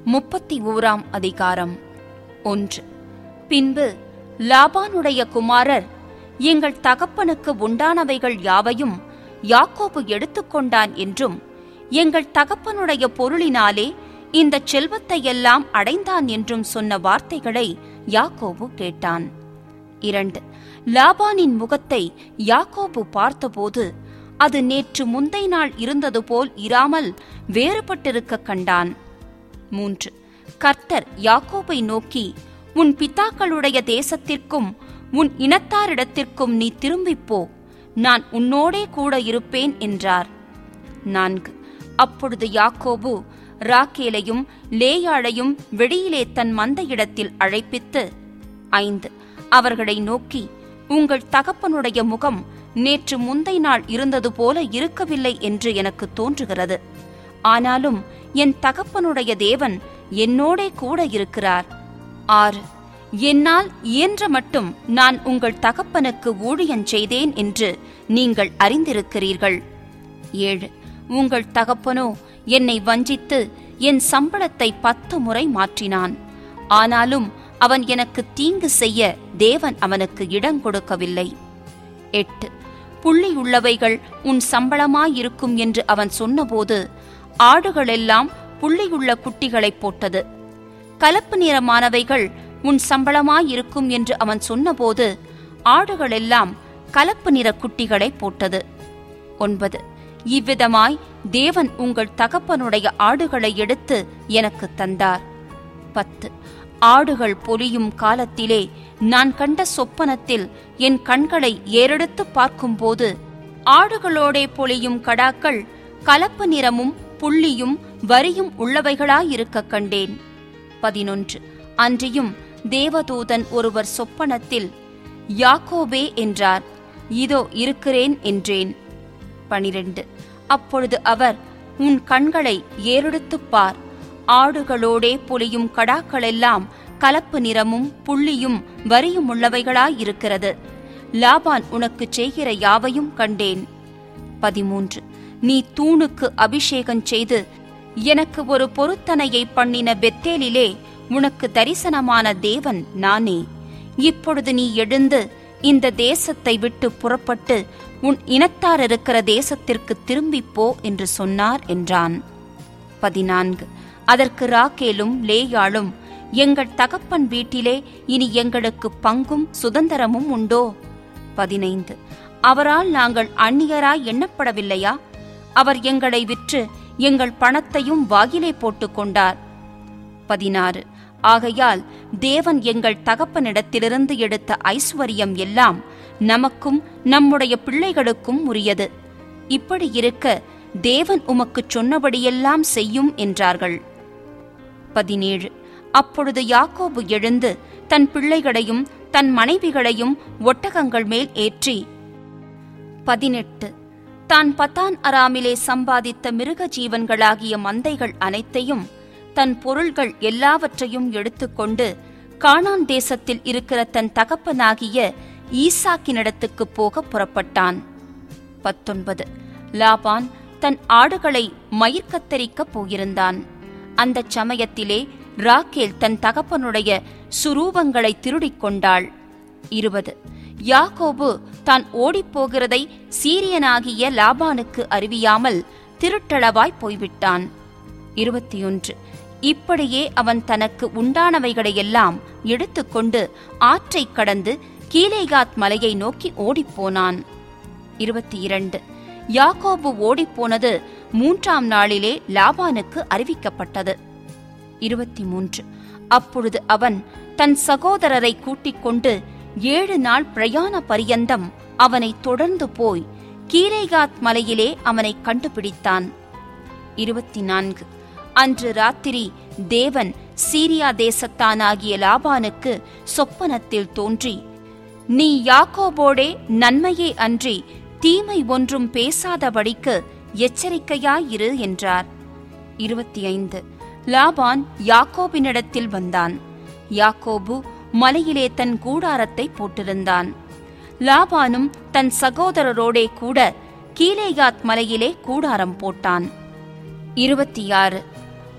முப்பத்தி ஓராம் அதிகாரம் ஒன்று பின்பு லாபானுடைய குமாரர் எங்கள் தகப்பனுக்கு உண்டானவைகள் யாவையும் யாக்கோபு எடுத்துக்கொண்டான் என்றும் எங்கள் தகப்பனுடைய பொருளினாலே இந்த செல்வத்தையெல்லாம் அடைந்தான் என்றும் சொன்ன வார்த்தைகளை யாக்கோபு கேட்டான் இரண்டு லாபானின் முகத்தை யாக்கோபு பார்த்தபோது அது நேற்று முந்தை நாள் இருந்தது போல் இராமல் வேறுபட்டிருக்க கண்டான் மூன்று கர்த்தர் யாக்கோபை நோக்கி உன் பிதாக்களுடைய தேசத்திற்கும் உன் இனத்தாரிடத்திற்கும் நீ திரும்பிப் போ நான் உன்னோடே கூட இருப்பேன் என்றார் நான்கு அப்பொழுது யாக்கோபு ராக்கேலையும் லேயாளையும் வெளியிலே தன் மந்தையிடத்தில் அழைப்பித்து ஐந்து அவர்களை நோக்கி உங்கள் தகப்பனுடைய முகம் நேற்று முந்தை நாள் இருந்தது போல இருக்கவில்லை என்று எனக்கு தோன்றுகிறது ஆனாலும் என் தகப்பனுடைய தேவன் என்னோடே கூட இருக்கிறார் ஆறு என்னால் இயன்ற மட்டும் நான் உங்கள் தகப்பனுக்கு ஊழியஞ் செய்தேன் என்று நீங்கள் அறிந்திருக்கிறீர்கள் ஏழு உங்கள் தகப்பனோ என்னை வஞ்சித்து என் சம்பளத்தை பத்து முறை மாற்றினான் ஆனாலும் அவன் எனக்கு தீங்கு செய்ய தேவன் அவனுக்கு இடம் கொடுக்கவில்லை எட்டு புள்ளி உள்ளவைகள் உன் சம்பளமாயிருக்கும் என்று அவன் சொன்னபோது ஆடுகளெல்லாம் புள்ளியுள்ள குட்டிகளைப் போட்டது கலப்பு நிறமானவைகள் உன் சம்பளமாயிருக்கும் என்று அவன் சொன்னபோது ஆடுகளெல்லாம் கலப்பு நிற குட்டிகளை போட்டது ஒன்பது இவ்விதமாய் தேவன் உங்கள் தகப்பனுடைய ஆடுகளை எடுத்து எனக்கு தந்தார் பத்து ஆடுகள் பொலியும் காலத்திலே நான் கண்ட சொப்பனத்தில் என் கண்களை ஏறெடுத்து பார்க்கும்போது ஆடுகளோடே பொலியும் கடாக்கள் கலப்பு நிறமும் புள்ளியும் வரியும் உள்ளவைகளாயிருக்க கண்டேன் பதினொன்று அன்றியும் தேவதூதன் ஒருவர் சொப்பனத்தில் யாக்கோபே என்றார் இதோ இருக்கிறேன் என்றேன் பனிரெண்டு அப்பொழுது அவர் உன் கண்களை ஏறெடுத்துப் பார் ஆடுகளோடே பொலியும் கடாக்களெல்லாம் கலப்பு நிறமும் புள்ளியும் வரியும் உள்ளவைகளாயிருக்கிறது லாபான் உனக்குச் செய்கிற யாவையும் கண்டேன் பதிமூன்று நீ தூணுக்கு அபிஷேகம் செய்து எனக்கு ஒரு பொருத்தனையை பண்ணின பெத்தேலிலே உனக்கு தரிசனமான தேவன் நானே இப்பொழுது நீ எழுந்து இந்த தேசத்தை விட்டு புறப்பட்டு உன் இனத்தார் இருக்கிற தேசத்திற்கு திரும்பிப் போ என்று சொன்னார் என்றான் பதினான்கு அதற்கு ராக்கேலும் லேயாளும் எங்கள் தகப்பன் வீட்டிலே இனி எங்களுக்கு பங்கும் சுதந்திரமும் உண்டோ பதினைந்து அவரால் நாங்கள் அந்நியராய் எண்ணப்படவில்லையா அவர் எங்களை விற்று எங்கள் பணத்தையும் வாகிலே போட்டுக் கொண்டார் பதினாறு ஆகையால் தேவன் எங்கள் தகப்பனிடத்திலிருந்து எடுத்த ஐஸ்வர்யம் எல்லாம் நமக்கும் நம்முடைய பிள்ளைகளுக்கும் உரியது இப்படி இருக்க தேவன் உமக்குச் சொன்னபடியெல்லாம் செய்யும் என்றார்கள் பதினேழு அப்பொழுது யாக்கோபு எழுந்து தன் பிள்ளைகளையும் தன் மனைவிகளையும் ஒட்டகங்கள் மேல் ஏற்றி பதினெட்டு தான் பத்தான் அராமிலே சம்பாதித்த மிருக ஜீவன்களாகிய மந்தைகள் அனைத்தையும் தன் பொருள்கள் எல்லாவற்றையும் எடுத்துக்கொண்டு கானான் தேசத்தில் இருக்கிற தன் தகப்பனாகிய ஈசாக்கினிடத்துக்குப் போக புறப்பட்டான் பத்தொன்பது லாபான் தன் ஆடுகளை மயிர்கத்தரிக்கப் போயிருந்தான் அந்தச் சமயத்திலே ராக்கேல் தன் தகப்பனுடைய சுரூபங்களை திருடிக் கொண்டாள் இருபது யாக்கோபு தான் ஓடிப்போகிறதை சீரியனாகிய லாபானுக்கு அறிவியாமல் திருட்டளவாய் போய்விட்டான் இருபத்தியொன்று இப்படியே அவன் தனக்கு உண்டானவைகளையெல்லாம் எடுத்துக்கொண்டு ஆற்றைக் கடந்து கீலேகாத் மலையை நோக்கி ஓடிப்போனான் இருபத்தி இரண்டு யாக்கோபு ஓடிப்போனது மூன்றாம் நாளிலே லாபானுக்கு அறிவிக்கப்பட்டது இருபத்தி மூன்று அப்பொழுது அவன் தன் சகோதரரை கூட்டிக் கொண்டு ஏழு நாள் பிரயாண பரியந்தம் அவனை தொடர்ந்து போய் கீலேகாத் மலையிலே அவனை கண்டுபிடித்தான் இருபத்தி நான்கு அன்று ராத்திரி தேவன் சீரியா தேசத்தானாகிய லாபானுக்கு சொப்பனத்தில் தோன்றி நீ யாக்கோபோடே நன்மையே அன்றி தீமை ஒன்றும் பேசாதபடிக்கு எச்சரிக்கையாயிரு என்றார் இருபத்தி ஐந்து லாபான் யாக்கோபினிடத்தில் வந்தான் யாக்கோபு மலையிலே தன் கூடாரத்தை போட்டிருந்தான் லாபானும் தன் சகோதரரோடே கூட கீலேயாத் மலையிலே கூடாரம் போட்டான் இருபத்தி ஆறு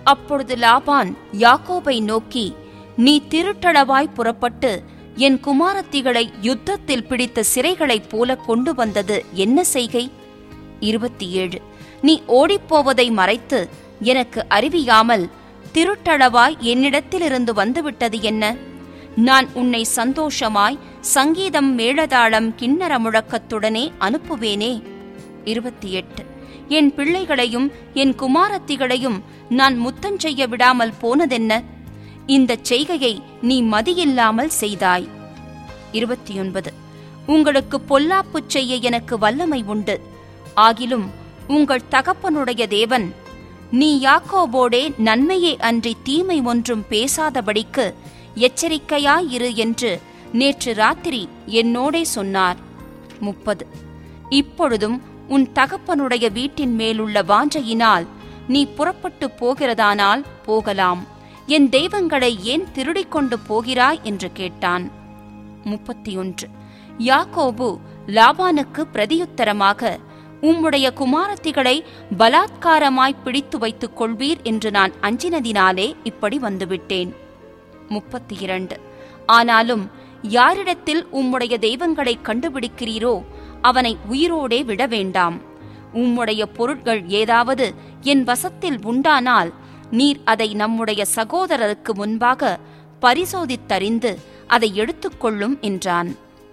அப்பொழுது லாபான் யாக்கோபை நோக்கி நீ திருட்டளவாய் புறப்பட்டு என் குமாரத்திகளை யுத்தத்தில் பிடித்த சிறைகளைப் போல கொண்டு வந்தது என்ன செய்கை இருபத்தி ஏழு நீ ஓடிப்போவதை மறைத்து எனக்கு அறிவியாமல் திருட்டளவாய் என்னிடத்திலிருந்து வந்துவிட்டது என்ன நான் உன்னை சந்தோஷமாய் சங்கீதம் மேளதாளம் கிண்ணற முழக்கத்துடனே அனுப்புவேனே இருபத்தி எட்டு என் பிள்ளைகளையும் என் குமாரத்திகளையும் நான் முத்தஞ்செய்ய விடாமல் போனதென்ன இந்தச் செய்கையை நீ மதியில்லாமல் செய்தாய் இருபத்தி ஒன்பது உங்களுக்கு பொல்லாப்புச் செய்ய எனக்கு வல்லமை உண்டு ஆகிலும் உங்கள் தகப்பனுடைய தேவன் நீ யாக்கோபோடே நன்மையே அன்றி தீமை ஒன்றும் பேசாதபடிக்கு எச்சரிக்கையாயிரு என்று நேற்று ராத்திரி என்னோடே சொன்னார் முப்பது இப்பொழுதும் உன் தகப்பனுடைய வீட்டின் மேலுள்ள வாஞ்சையினால் நீ புறப்பட்டு போகிறதானால் போகலாம் என் தெய்வங்களை ஏன் திருடிக் கொண்டு போகிறாய் என்று கேட்டான் முப்பத்தி ஒன்று யாக்கோபு லாபானுக்கு பிரதியுத்தரமாக உம்முடைய குமாரத்திகளை பலாத்காரமாய் பிடித்து வைத்துக் கொள்வீர் என்று நான் அஞ்சினதினாலே இப்படி வந்துவிட்டேன் முப்பத்தி இரண்டு ஆனாலும் யாரிடத்தில் உம்முடைய தெய்வங்களை கண்டுபிடிக்கிறீரோ அவனை உயிரோடே விட வேண்டாம் உம்முடைய பொருட்கள் ஏதாவது என் வசத்தில் உண்டானால் நீர் அதை நம்முடைய சகோதரருக்கு முன்பாக பரிசோதித்தறிந்து அதை எடுத்துக்கொள்ளும் என்றான்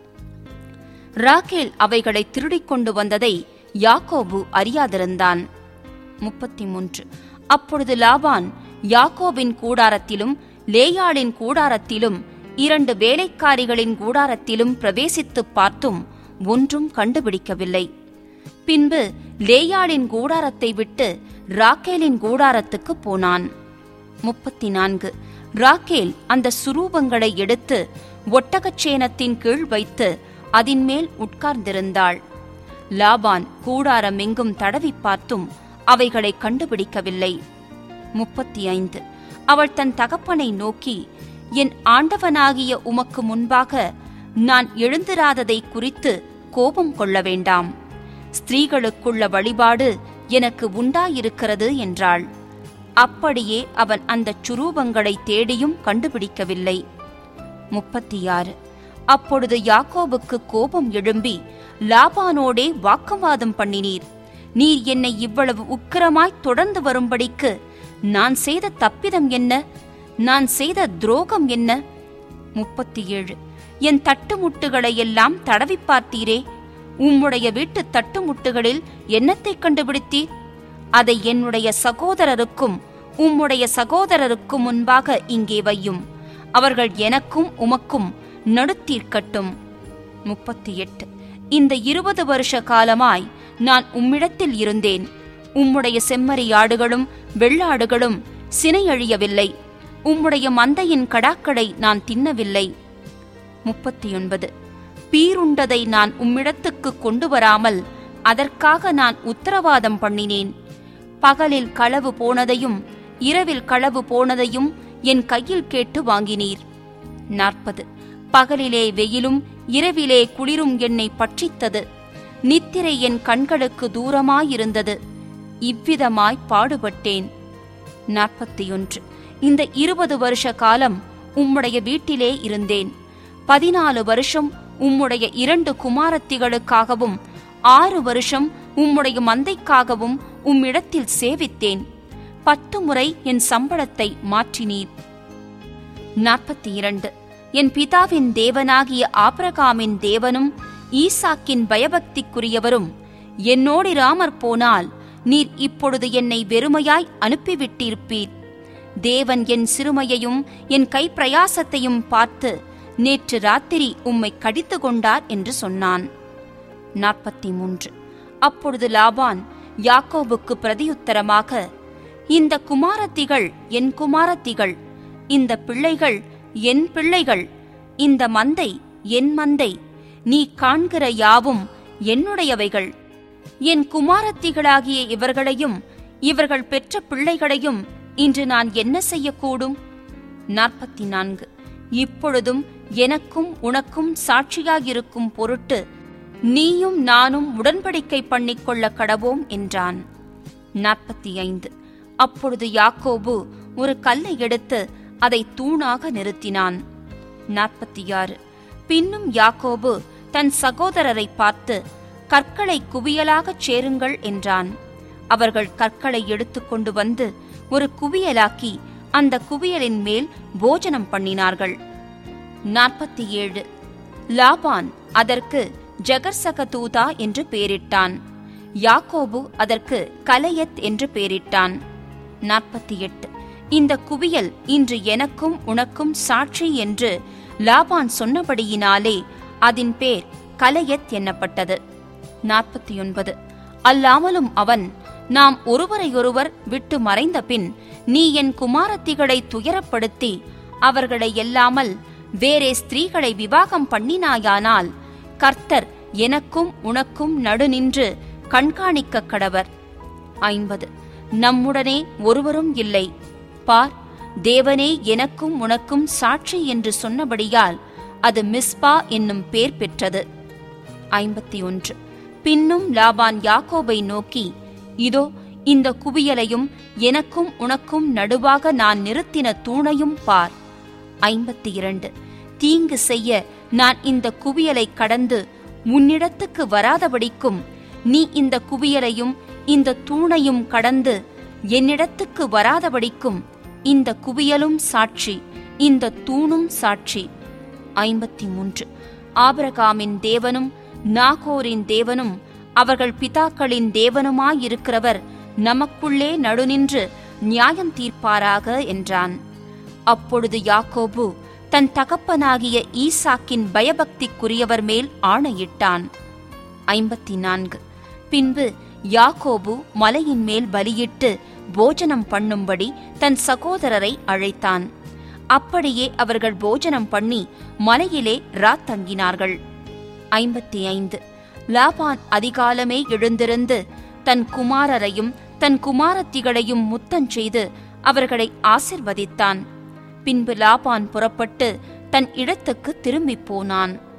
ராகேல் அவைகளை திருடிக் கொண்டு வந்ததை யாக்கோபு அறியாதிருந்தான் முப்பத்தி மூன்று அப்பொழுது லாபான் யாக்கோபின் கூடாரத்திலும் லேயாளின் கூடாரத்திலும் இரண்டு வேலைக்காரிகளின் கூடாரத்திலும் பிரவேசித்துப் பார்த்தும் ஒன்றும் கண்டுபிடிக்கவில்லை பின்பு லேயாளின் கூடாரத்தை விட்டு ராக்கேலின் கூடாரத்துக்கு போனான் முப்பத்தி நான்கு ராக்கேல் அந்த சுரூபங்களை எடுத்து ஒட்டகச்சேனத்தின் கீழ் வைத்து அதின்மேல் உட்கார்ந்திருந்தாள் லாபான் கூடாரம் எங்கும் தடவி பார்த்தும் அவைகளை கண்டுபிடிக்கவில்லை முப்பத்தி ஐந்து அவள் தன் தகப்பனை நோக்கி என் ஆண்டவனாகிய உமக்கு முன்பாக நான் எழுந்திராததை குறித்து கோபம் கொள்ள வேண்டாம் ஸ்திரீகளுக்குள்ள வழிபாடு எனக்கு உண்டாயிருக்கிறது என்றாள் அப்படியே அவன் அந்தச் சுரூபங்களை தேடியும் கண்டுபிடிக்கவில்லை முப்பத்தி ஆறு அப்பொழுது யாக்கோபுக்கு கோபம் எழும்பி லாபானோடே வாக்குவாதம் பண்ணினீர் நீர் என்னை இவ்வளவு உக்கிரமாய் தொடர்ந்து வரும்படிக்கு நான் செய்த தப்பிதம் என்ன நான் செய்த துரோகம் என்ன முப்பத்தி ஏழு என் தட்டுமுட்டுகளை எல்லாம் தடவி பார்த்தீரே உம்முடைய வீட்டு தட்டுமுட்டுகளில் என்னத்தைக் கண்டுபிடித்தீர் அதை என்னுடைய சகோதரருக்கும் உம்முடைய சகோதரருக்கும் முன்பாக இங்கே வையும் அவர்கள் எனக்கும் உமக்கும் நடுத்தீர்க்கட்டும் முப்பத்தி எட்டு இந்த இருபது வருஷ காலமாய் நான் உம்மிடத்தில் இருந்தேன் உம்முடைய செம்மறி ஆடுகளும் வெள்ளாடுகளும் சினையழியவில்லை உம்முடைய மந்தையின் கடாக்களை நான் தின்னவில்லை முப்பத்தி ஒன்பது பீருண்டதை நான் உம்மிடத்துக்கு கொண்டு வராமல் அதற்காக நான் உத்தரவாதம் பண்ணினேன் பகலில் களவு போனதையும் இரவில் களவு போனதையும் என் கையில் கேட்டு வாங்கினீர் நாற்பது பகலிலே வெயிலும் இரவிலே குளிரும் என்னை பட்சித்தது நித்திரை என் கண்களுக்கு தூரமாயிருந்தது இவ்விதமாய் பாடுபட்டேன் நாற்பத்தி ஒன்று இந்த இருபது வருஷ காலம் உம்முடைய வீட்டிலே இருந்தேன் பதினாலு வருஷம் உம்முடைய இரண்டு குமாரத்திகளுக்காகவும் ஆறு வருஷம் உம்முடைய மந்தைக்காகவும் உம்மிடத்தில் சேவித்தேன் பத்து முறை என் சம்பளத்தை மாற்றினீர் நாற்பத்தி இரண்டு என் பிதாவின் தேவனாகிய ஆபிரகாமின் தேவனும் ஈசாக்கின் பயபக்திக்குரியவரும் என்னோடிராமற் போனால் நீர் இப்பொழுது என்னை வெறுமையாய் அனுப்பிவிட்டிருப்பீர் தேவன் என் சிறுமையையும் என் கைப்பிரயாசத்தையும் பார்த்து நேற்று ராத்திரி உம்மை கடித்து கொண்டார் என்று சொன்னான் நாற்பத்தி மூன்று அப்பொழுது லாபான் யாக்கோபுக்கு பிரதியுத்தரமாக இந்த குமாரத்திகள் என் குமாரத்திகள் இந்த பிள்ளைகள் என் பிள்ளைகள் இந்த மந்தை என் மந்தை நீ காண்கிற யாவும் என்னுடையவைகள் என் குமாரத்திகளாகிய இவர்களையும் இவர்கள் பெற்ற பிள்ளைகளையும் இன்று நான் என்ன செய்யக்கூடும் நாற்பத்தி நான்கு இப்பொழுதும் எனக்கும் உனக்கும் சாட்சியாயிருக்கும் பொருட்டு நீயும் நானும் உடன்படிக்கை பண்ணிக்கொள்ள கடவோம் என்றான் நாற்பத்தி ஐந்து அப்பொழுது யாக்கோபு ஒரு கல்லை எடுத்து அதை தூணாக நிறுத்தினான் நாற்பத்தி ஆறு பின்னும் யாக்கோபு தன் சகோதரரை பார்த்து கற்களை குவியலாகச் சேருங்கள் என்றான் அவர்கள் கற்களை எடுத்துக்கொண்டு வந்து ஒரு குவியலாக்கி அந்த குவியலின் மேல் போஜனம் பண்ணினார்கள் நாற்பத்தி ஏழு லாபான் அதற்கு ஜகர்சகதூதா என்று பெயரிட்டான் யாக்கோபு அதற்கு கலையத் என்று பெயரிட்டான் நாற்பத்தி எட்டு இந்த குவியல் இன்று எனக்கும் உனக்கும் சாட்சி என்று லாபான் சொன்னபடியினாலே அதன் பேர் கலையத் என்னப்பட்டது நாற்பத்தி ஒன்பது அல்லாமலும் அவன் நாம் ஒருவரையொருவர் விட்டு மறைந்த பின் நீ என் குமாரத்திகளை துயரப்படுத்தி அவர்களை எல்லாமல் வேறே ஸ்திரீகளை விவாகம் பண்ணினாயானால் கர்த்தர் எனக்கும் உனக்கும் நடுநின்று கண்காணிக்க கடவர் ஐம்பது நம்முடனே ஒருவரும் இல்லை பார் தேவனே எனக்கும் உனக்கும் சாட்சி என்று சொன்னபடியால் அது மிஸ்பா என்னும் பேர் பெற்றது ஐம்பத்தி ஒன்று பின்னும் லாபான் யாக்கோபை நோக்கி இதோ இந்த குவியலையும் எனக்கும் உனக்கும் நடுவாக நான் நிறுத்தின தூணையும் பார் ஐம்பத்தி இரண்டு தீங்கு செய்ய நான் இந்த குவியலை கடந்து உன்னிடத்துக்கு வராதபடிக்கும் நீ இந்த குவியலையும் இந்த தூணையும் கடந்து என்னிடத்துக்கு வராதபடிக்கும் இந்த குவியலும் சாட்சி இந்த தூணும் சாட்சி ஐம்பத்தி மூன்று ஆபிரகாமின் தேவனும் நாகோரின் தேவனும் அவர்கள் பிதாக்களின் தேவனுமாயிருக்கிறவர் நமக்குள்ளே நடுநின்று நியாயம் தீர்ப்பாராக என்றான் அப்பொழுது யாக்கோபு தன் தகப்பனாகிய ஈசாக்கின் பயபக்திக்குரியவர் மேல் ஆணையிட்டான் ஐம்பத்தி நான்கு பின்பு யாக்கோபு மலையின் மேல் பலியிட்டு போஜனம் பண்ணும்படி தன் சகோதரரை அழைத்தான் அப்படியே அவர்கள் போஜனம் பண்ணி மலையிலே ராத்தங்கினார்கள் ஐம்பத்தி ஐந்து லாபான் அதிகாலமே எழுந்திருந்து தன் குமாரரையும் தன் குமாரத்திகளையும் முத்தஞ்செய்து அவர்களை ஆசிர்வதித்தான் பின்பு லாபான் புறப்பட்டு தன் இடத்துக்கு திரும்பிப் போனான்